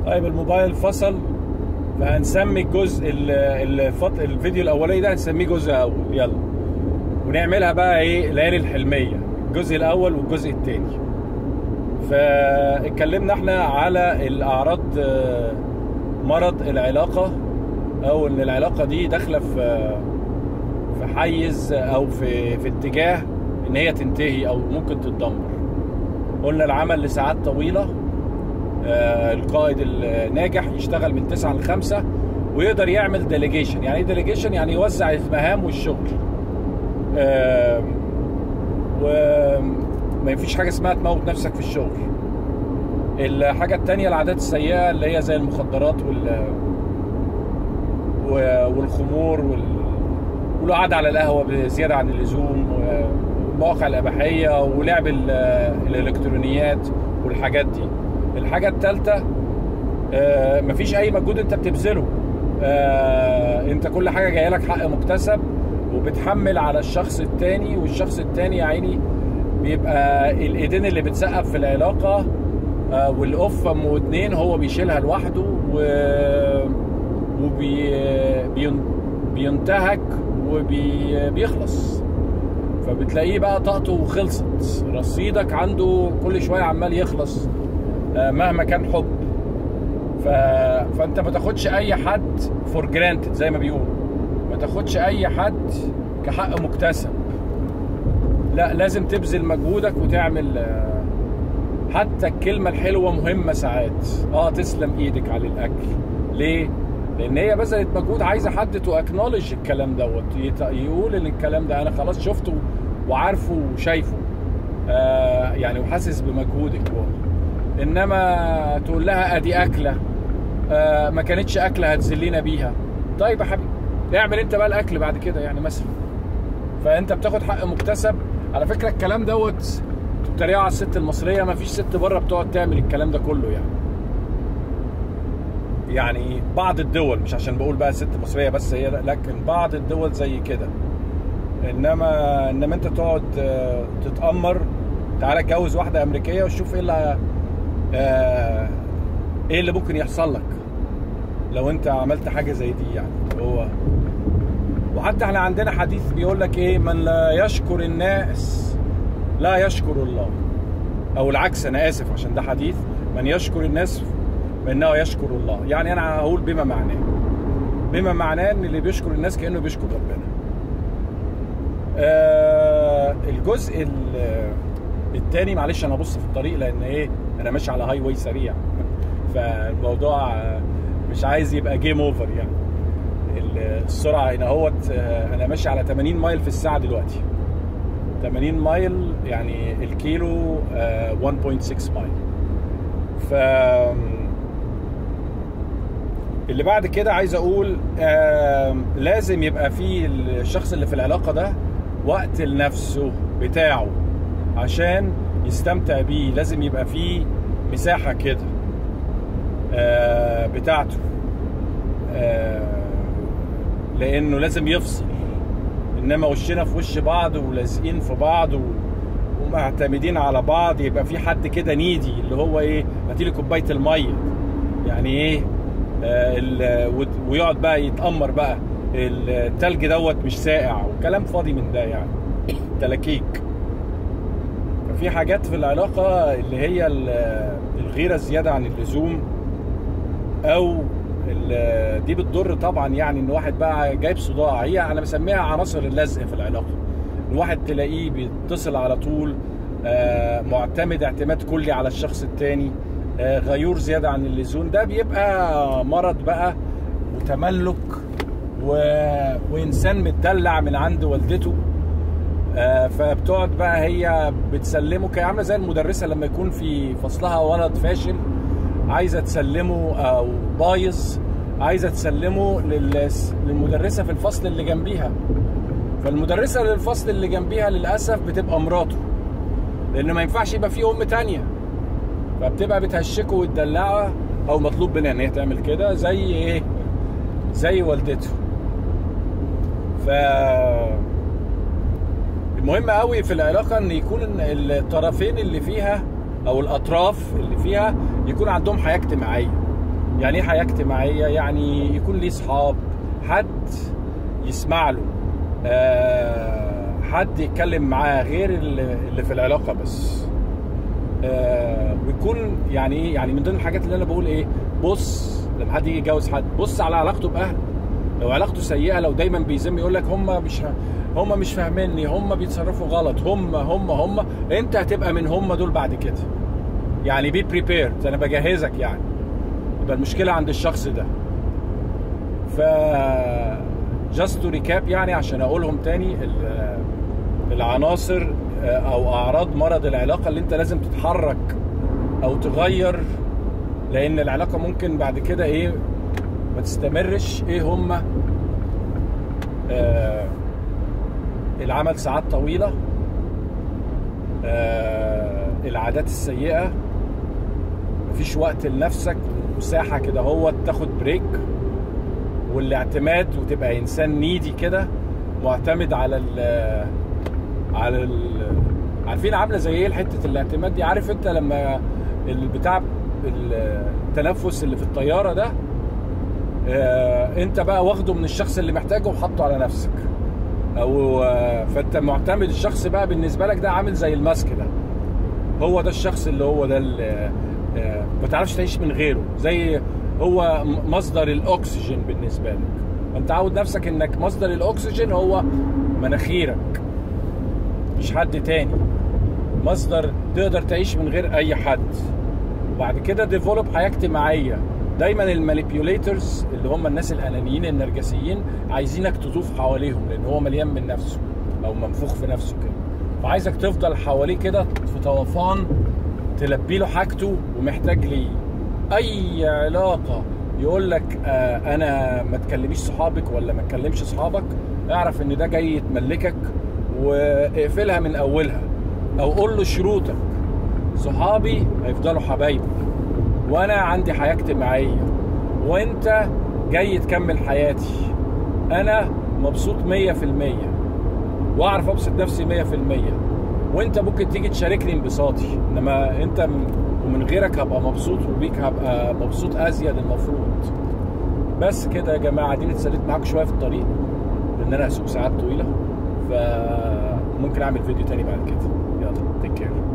طيب الموبايل فصل فهنسمي الجزء ال- الفط... الفيديو الاولاني ده هنسميه جزء اول يلا ونعملها بقى ايه ليالي الحلميه الجزء الاول والجزء الثاني فاتكلمنا احنا على الاعراض آه، مرض العلاقه او ان العلاقه دي داخله في في حيز او في في اتجاه ان هي تنتهي او ممكن تتدمر قلنا العمل لساعات طويله آه، القائد الناجح يشتغل من 9 ل 5 ويقدر يعمل ديليجيشن يعني ايه ديليجيشن يعني يوزع المهام والشغل آم، وما فيش حاجه اسمها تموت نفسك في الشغل الحاجه التانية العادات السيئه اللي هي زي المخدرات وال و- والخمور وال والقعدة على القهوة بزيادة عن اللزوم والمواقع الإباحية ولعب ال- الإلكترونيات والحاجات دي الحاجة التالتة آه، مفيش أي مجهود أنت بتبذله آه، أنت كل حاجة جاية لك حق مكتسب وبتحمل على الشخص التاني والشخص التاني يا عيني بيبقى الإيدين اللي بتسقف في العلاقة آه، والأوف أم واتنين هو بيشيلها لوحده و وبي بين- بينتهك وبيخلص فبتلاقيه بقى طاقته خلصت رصيدك عنده كل شويه عمال يخلص آه، مهما كان حب ف... فانت ما تاخدش اي حد فور جرانتد زي ما بيقولوا ما تاخدش اي حد كحق مكتسب لا لازم تبذل مجهودك وتعمل آه، حتى الكلمة الحلوة مهمة ساعات اه تسلم ايدك على الاكل ليه؟ لان هي بذلت مجهود عايزة حد تو اكنولج الكلام دوت يت- يقول ان الكلام ده انا خلاص شفته وعارفه وشايفه آه يعني وحاسس بمجهودك هو انما تقول لها ادي اكله آه ما كانتش اكله هتذلينا بيها طيب يا حبيبي اعمل انت بقى الاكل بعد كده يعني مثلا فانت بتاخد حق مكتسب على فكره الكلام دوت بتتريقوا على الست المصريه ما فيش ست بره بتقعد تعمل الكلام ده كله يعني يعني بعض الدول مش عشان بقول بقى الست المصريه بس هي لا، لكن بعض الدول زي كده انما انما انت تقعد آه، تتامر تعالى اتجوز واحده امريكيه وشوف ايه اللي آه، ايه اللي ممكن يحصل لك لو انت عملت حاجه زي دي يعني هو وحتى احنا عندنا حديث بيقول لك ايه من لا يشكر الناس لا يشكر الله او العكس انا اسف عشان ده حديث من يشكر الناس فانه يشكر الله يعني انا هقول بما معناه بما معناه ان اللي بيشكر الناس كانه بيشكر ربنا آه الجزء ال- التاني معلش انا ابص في الطريق لان ايه انا ماشي على هاي واي سريع فالموضوع آه، مش عايز يبقى جيم اوفر يعني ال- السرعه هنا اهوت آه، انا ماشي على 80 مايل في الساعه دلوقتي 80 مايل يعني الكيلو آه، 1.6 مايل ف اللي بعد كده عايز اقول آم، لازم يبقى في الشخص اللي في العلاقه ده وقت لنفسه بتاعه عشان يستمتع بيه لازم يبقى فيه مساحه كده آه، بتاعته آه، لانه لازم يفصل انما وشنا في وش بعض ولازقين في بعض و... ومعتمدين على بعض يبقى في حد كده نيدي اللي هو ايه هاتيلي كوبايه الميه يعني ايه آه ال... و- ويقعد بقى يتامر بقى التلج دوت مش ساقع وكلام فاضي من ده يعني تلاكيك ففي حاجات في العلاقه اللي هي ال- الغيره الزياده عن اللزوم او ال- دي بتضر طبعا يعني ان واحد بقى جايب صداع هي انا بسميها عناصر اللزق في العلاقه الواحد تلاقيه بيتصل على طول آه، معتمد اعتماد كلي على الشخص التاني آه، غيور زياده عن اللزوم ده بيبقى مرض بقى وتملك و... وانسان متدلع من عند والدته آه، فبتقعد بقى هي بتسلمه كي عامله زي المدرسه لما يكون في فصلها ولد فاشل عايزه تسلمه او بايظ عايزه تسلمه لل- للمدرسه في الفصل اللي جنبيها فالمدرسه للفصل اللي جنبيها للاسف بتبقى مراته لان ما ينفعش يبقى في ام تانية فبتبقى بتهشكه وتدلعه او مطلوب منها ان هي تعمل كده زي ايه زي والدته ف المهم قوي في العلاقه ان يكون الطرفين اللي فيها او الاطراف اللي فيها يكون عندهم حياه اجتماعيه يعني ايه حياه اجتماعيه يعني يكون ليه اصحاب حد يسمع له آه، حد يتكلم معاه غير اللي اللي في العلاقه بس آه، ويكون يعني ايه يعني من ضمن الحاجات اللي انا بقول ايه بص لما حد يجي يتجوز حد بص على علاقته باهله لو علاقته سيئه لو دايما بيذم يقول لك هم مش هم مش فاهميني هم بيتصرفوا غلط هم هم هم انت هتبقى من هم دول بعد كده يعني بي بريبيرد انا بجهزك يعني يبقى المشكله عند الشخص ده ف جاست تو ريكاب يعني عشان اقولهم تاني ال- العناصر آه، او اعراض مرض العلاقه اللي انت لازم تتحرك او تغير لان العلاقه ممكن بعد كده ايه ما تستمرش ايه هم آه العمل ساعات طويله آه العادات السيئه مفيش وقت لنفسك مساحه كده هو تاخد بريك والاعتماد وتبقى انسان نيدي كده معتمد على ال على ال عارفين عامله زي ايه حته الاعتماد دي عارف انت لما البتاع التنفس اللي في الطياره ده آه، انت بقى واخده من الشخص اللي محتاجه وحطه على نفسك او آه، فانت معتمد الشخص بقى بالنسبه لك ده عامل زي الماسك ده هو ده الشخص اللي هو ده اللي آه، ما تعرفش تعيش من غيره زي هو م- مصدر الاكسجين بالنسبه لك فانت عود نفسك انك مصدر الاكسجين هو مناخيرك مش حد تاني مصدر تقدر تعيش من غير اي حد وبعد كده ديفلوب حياه اجتماعيه دايما المانيبيوليترز اللي هم الناس الانانيين النرجسيين عايزينك تطوف حواليهم لان هو مليان من نفسه او منفوخ في نفسه كده فعايزك تفضل حواليه كده في طوفان تلبي له حاجته ومحتاج ليه اي علاقه يقول لك آه انا ما تكلميش صحابك ولا ما تكلمش صحابك اعرف ان ده جاي يتملكك واقفلها من اولها او قول له شروطك صحابي هيفضلوا حبايبي وانا عندي حياه اجتماعيه وانت جاي تكمل حياتي انا مبسوط 100% واعرف ابسط نفسي 100% وانت ممكن تيجي تشاركني انبساطي انما انت م- ومن غيرك هبقى مبسوط وبيك هبقى مبسوط ازيد المفروض بس كده يا جماعه اديني اتسليت معاكم شويه في الطريق لان انا هسوق ساعات طويله فممكن اعمل فيديو تاني بعد كده يلا تيك كير